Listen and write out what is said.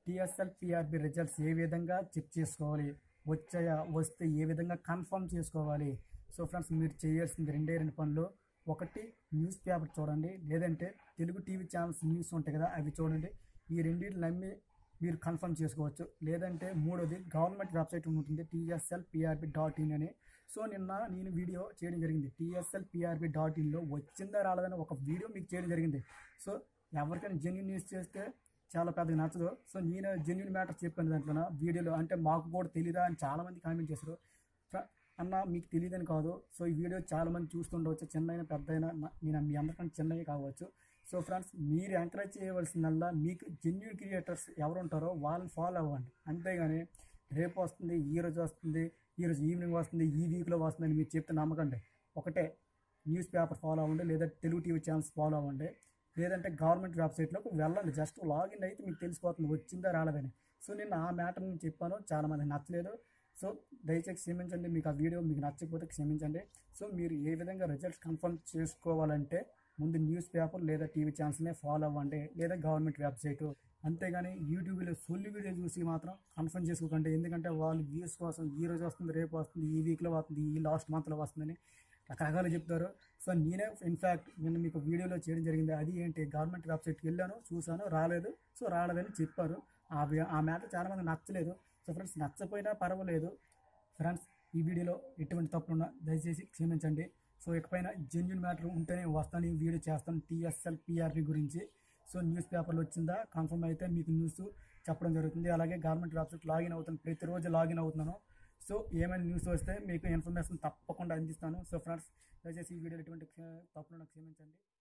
TSL PRB results ఏ విధంగా check చేసుకోవాలి వచ్చాయా వస్తే ఏ విధంగా కన్ఫర్మ్ చేసుకోవాలి సో ఫ్రెండ్స్ మీరు చేయాల్సింది రెండే రెండు పనులు ఒకటి న్యూస్ పేపర్ చూడండి లేదంటే తెలుగు టీవీ ఛానల్స్ న్యూస్ ఉంటాయి కదా అవి చూడండి ఈ రెండింటిని నమ్మి మీరు కన్ఫర్మ్ చేసుకోవచ్చు లేదంటే మూడోది గవర్నమెంట్ వెబ్సైట్ ఉంటుంది టీఎస్ఎల్ పిఆర్బి డాట్ ఇన్ అని సో నిన్న నేను వీడియో చేయడం జరిగింది టీఎస్ఎల్ పిఆర్బి డాట్ ఇన్లో వచ్చిందా రాలేదని ఒక వీడియో మీకు చేయడం జరిగింది సో ఎవరికైనా జెన్యున్ న్యూస్ చేస్తే చాలా పెద్దగా నచ్చదు సో నేను జెన్యున్ మ్యాటర్ చెప్పాను దాంట్లో వీడియోలో అంటే మాకు కూడా తెలియదా అని చాలా మంది కామెంట్ చేశారు ఫ్ర- అన్న మీకు తెలియదని కాదు సో ఈ వీడియో చాలా మంది చూస్తుండవచ్చు చిన్న అయినా పెద్ద అయినా నా- నేను మీ అందరికంటే చిన్నవి కావచ్చు సో ఫ్రెండ్స్ మీరు ఎంకరేజ్ చేయవలసిందల్లా మీకు జెన్యున్ క్రియేటర్స్ ఎవరు ఉంటారో వాళ్ళని ఫాలో అవ్వండి అంతేగాని రేపు వస్తుంది ఈ రోజు వస్తుంది ఈ రోజు ఈవినింగ్ వస్తుంది ఈ వీక్లో వస్తుంది అని మీరు చెప్తే నమ్మకండి ఒకటే న్యూస్ పేపర్ ఫాలో అవ్వండి లేదా తెలుగు టీవీ ఛానల్స్ ఫాలో అవ్వండి లేదంటే గవర్నమెంట్ వెబ్సైట్లోకి వెళ్ళండి జస్ట్ లాగిన్ అయితే మీకు తెలిసిపోతుంది వచ్చిందా రాలేదని సో నేను ఆ మ్యాటర్ నేను చెప్పాను చాలా మంది నచ్చలేదు సో దయచేసి క్షమించండి మీకు ఆ వీడియో మీకు నచ్చకపోతే క్షమించండి సో మీరు ఏ విధంగా రిజల్ట్స్ కన్ఫర్మ్ చేసుకోవాలంటే ముందు న్యూస్ పేపర్ లేదా టీవీ ఛానల్స్నే ఫాలో అవ్వండి లేదా గవర్నమెంట్ వెబ్సైట్ అంతేగాని యూట్యూబ్లో సొల్లు వీడియో చూసి మాత్రం కన్ఫర్మ్ చేసుకోకండి ఎందుకంటే వాళ్ళు వ్యూస్ కోసం ఈ రోజు వస్తుంది రేపు వస్తుంది ఈ వీక్లో వస్తుంది ఈ లాస్ట్ మంత్లో వస్తుందని రకరకాలు చెప్తారు సో నేనే ఇన్ఫ్యాక్ట్ నిన్న మీకు వీడియోలో చేయడం జరిగింది అది ఏంటి గవర్నమెంట్ వెబ్సైట్కి వెళ్ళాను చూశాను రాలేదు సో రాలేదని చెప్పారు ఆ వి- ఆ మ్యాటర్ చాలా మంది నచ్చలేదు సో ఫ్రెండ్స్ నచ్చపోయినా పర్వాలేదు ఫ్రెండ్స్ ఈ వీడియోలో ఎటువంటి తప్పులున్నా దయచేసి క్షమించండి సో ఇకపైన జెన్యున్ మ్యాటర్ ఉంటేనే వస్తాను ఈ వీడియో చేస్తాను టీఎస్ఎల్ పిఆర్పి గురించి సో న్యూస్ పేపర్లో వచ్చిందా కన్ఫర్మ్ అయితే మీకు న్యూస్ చెప్పడం జరుగుతుంది అలాగే గవర్నమెంట్ వెబ్సైట్ లాగిన్ అవుతాను ప్రతిరోజు లాగిన్ అవుతున్నాను సో ఏమైనా న్యూస్ వస్తే మీకు ఇన్ఫర్మేషన్ తప్పకుండా అందిస్తాను సో ఫ్రెండ్స్ దయచేసి ఈ వీడియోలో ఎటువంటి తప్పులను క్షమించండి